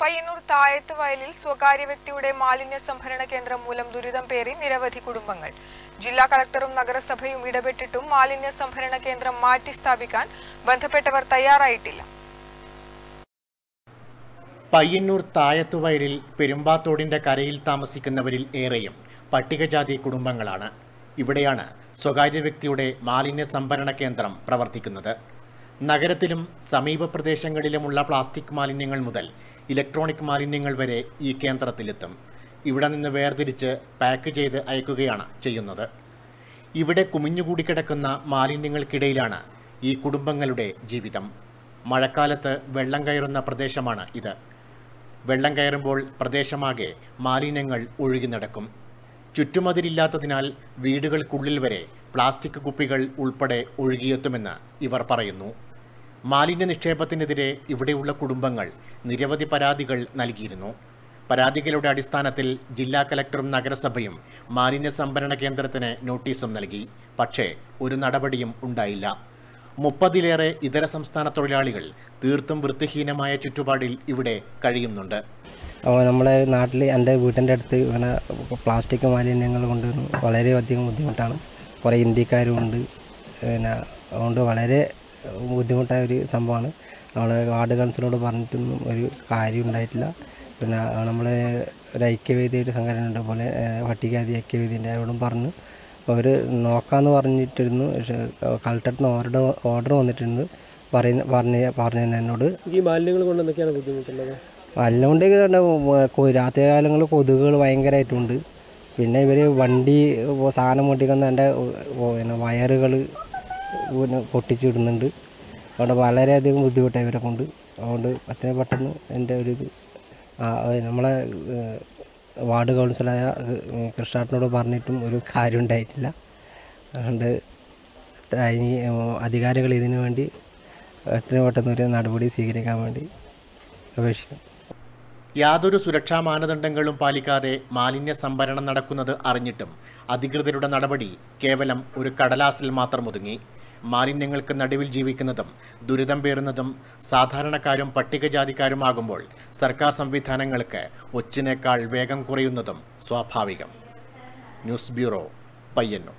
പയ്യന്നൂർ തായത്ത് വയലിൽ സ്വകാര്യ വ്യക്തിയുടെ മാലിന്യ സംഭരണ കേന്ദ്രം മൂലം ദുരിതം പേറി നിരവധി കുടുംബങ്ങൾ ജില്ലാ കളക്ടറും നഗരസഭയും ഇടപെട്ടിട്ടും മാലിന്യ സംഭരണ കേന്ദ്രം മാറ്റി സ്ഥാപിക്കാൻ ബന്ധപ്പെട്ടവർ തയ്യാറായിട്ടില്ല പയ്യന്നൂർ തായത്തുവയലിൽ പെരുമ്പാത്തോടിന്റെ കരയിൽ താമസിക്കുന്നവരിൽ ഏറെയും പട്ടികജാതി കുടുംബങ്ങളാണ് ഇവിടെയാണ് സ്വകാര്യ വ്യക്തിയുടെ മാലിന്യ സംഭരണ കേന്ദ്രം പ്രവർത്തിക്കുന്നത് നഗരത്തിലും സമീപ പ്രദേശങ്ങളിലുമുള്ള പ്ലാസ്റ്റിക് മാലിന്യങ്ങൾ മുതൽ ഇലക്ട്രോണിക് മാലിന്യങ്ങൾ വരെ ഈ കേന്ദ്രത്തിലെത്തും ഇവിടെ നിന്ന് വേർതിരിച്ച് പാക്ക് ചെയ്ത് അയക്കുകയാണ് ചെയ്യുന്നത് ഇവിടെ കുമിഞ്ഞുകൂടി കിടക്കുന്ന മാലിന്യങ്ങൾക്കിടയിലാണ് ഈ കുടുംബങ്ങളുടെ ജീവിതം മഴക്കാലത്ത് വെള്ളം കയറുന്ന പ്രദേശമാണ് ഇത് വെള്ളം കയറുമ്പോൾ പ്രദേശമാകെ മാലിന്യങ്ങൾ ഒഴുകി നടക്കും ചുറ്റുമതിലില്ലാത്തതിനാൽ വീടുകൾക്കുള്ളിൽ വരെ പ്ലാസ്റ്റിക് കുപ്പികൾ ഉൾപ്പെടെ ഒഴുകിയെത്തുമെന്ന് ഇവർ പറയുന്നു മാലിന്യ നിക്ഷേപത്തിനെതിരെ ഇവിടെയുള്ള കുടുംബങ്ങൾ നിരവധി പരാതികൾ നൽകിയിരുന്നു പരാതികളുടെ അടിസ്ഥാനത്തിൽ ജില്ലാ കലക്ടറും നഗരസഭയും മാലിന്യ സംഭരണ കേന്ദ്രത്തിന് നോട്ടീസും നൽകി പക്ഷേ ഒരു നടപടിയും ഉണ്ടായില്ല മുപ്പതിലേറെ ഇതര സംസ്ഥാന തൊഴിലാളികൾ തീർത്തും വൃത്തിഹീനമായ ചുറ്റുപാടിൽ ഇവിടെ കഴിയുന്നുണ്ട് അപ്പോൾ നമ്മുടെ നാട്ടിൽ എൻ്റെ വീട്ടിൻ്റെ അടുത്ത് ഇങ്ങനെ പ്ലാസ്റ്റിക് മാലിന്യങ്ങൾ കൊണ്ട് വളരെയധികം ബുദ്ധിമുട്ടാണ് കുറേ ഇന്ത്യക്കാരും ഉണ്ട് പിന്നെ അതുകൊണ്ട് വളരെ ബുദ്ധിമുട്ടായ ഒരു സംഭവമാണ് നമ്മൾ വാർഡ് കൗൺസിലോട് പറഞ്ഞിട്ടൊന്നും ഒരു കാര്യം ഉണ്ടായിട്ടില്ല പിന്നെ നമ്മൾ ഒരു ഐക്യവേദി ഒരു സംഘടന ഉണ്ട് പോലെ ഏഹ്, പട്ടികജാതി ഐക്യവേദിൻ്റെ അവരോടും പറഞ്ഞു അപ്പോൾ അവർ നോക്കാമെന്ന് പറഞ്ഞിട്ടിരുന്നു പക്ഷേ കളക്ടറിന് ഓർഡർ ഓർഡർ വന്നിട്ടുണ്ട് പറയുന്ന പറഞ്ഞ പറഞ്ഞു എന്നോട് ഈ മാലിന്യങ്ങൾ കൊണ്ട് എന്തൊക്കെയാണ് ബുദ്ധിമുട്ടുള്ളത് വല്ലതുകൊണ്ട് കണ്ട രാത്രി കാലങ്ങളിൽ കൊതുകുകൾ ഭയങ്കരമായിട്ടുണ്ട് പിന്നെ ഇവർ വണ്ടി ഇപ്പൊ സാധനം പൊട്ടിക്കുന്ന എൻ്റെ പിന്നെ വയറുകൾ പിന്നെ പൊട്ടിച്ചിടുന്നുണ്ട് അതുകൊണ്ട് വളരെയധികം ബുദ്ധിമുട്ടായി ഇവരെ കൊണ്ട് അതുകൊണ്ട് അത്രയും പെട്ടെന്ന് എൻ്റെ ഒരു ഇത് ആ, നമ്മളെ ഏഹ്, വാർഡ് കൗൺസിലറായ ഏഹ്, കൃഷ്ണാട്ടനോട് പറഞ്ഞിട്ടും ഒരു കാര്യം ഉണ്ടായിട്ടില്ല അതുകൊണ്ട് ഇനി അധികാരികൾ ഇതിനു വേണ്ടി എത്രയും പെട്ടെന്ന് ഒരു നടപടി സ്വീകരിക്കാൻ വേണ്ടി അപേക്ഷിക്കും യാതൊരു സുരക്ഷാ മാനദണ്ഡങ്ങളും പാലിക്കാതെ മാലിന്യ സംഭരണം നടക്കുന്നത് അറിഞ്ഞിട്ടും അധികൃതരുടെ നടപടി കേവലം ഒരു കടലാസിൽ മാത്രം ഒതുങ്ങി മാലിന്യങ്ങൾക്ക് നടുവിൽ ജീവിക്കുന്നതും ദുരിതം പേറുന്നതും സാധാരണക്കാരും പട്ടികജാതിക്കാരുമാകുമ്പോൾ സർക്കാർ സംവിധാനങ്ങൾക്ക് ഒച്ചിനേക്കാൾ വേഗം കുറയുന്നതും സ്വാഭാവികം ന്യൂസ് ബ്യൂറോ പയ്യന്നൂർ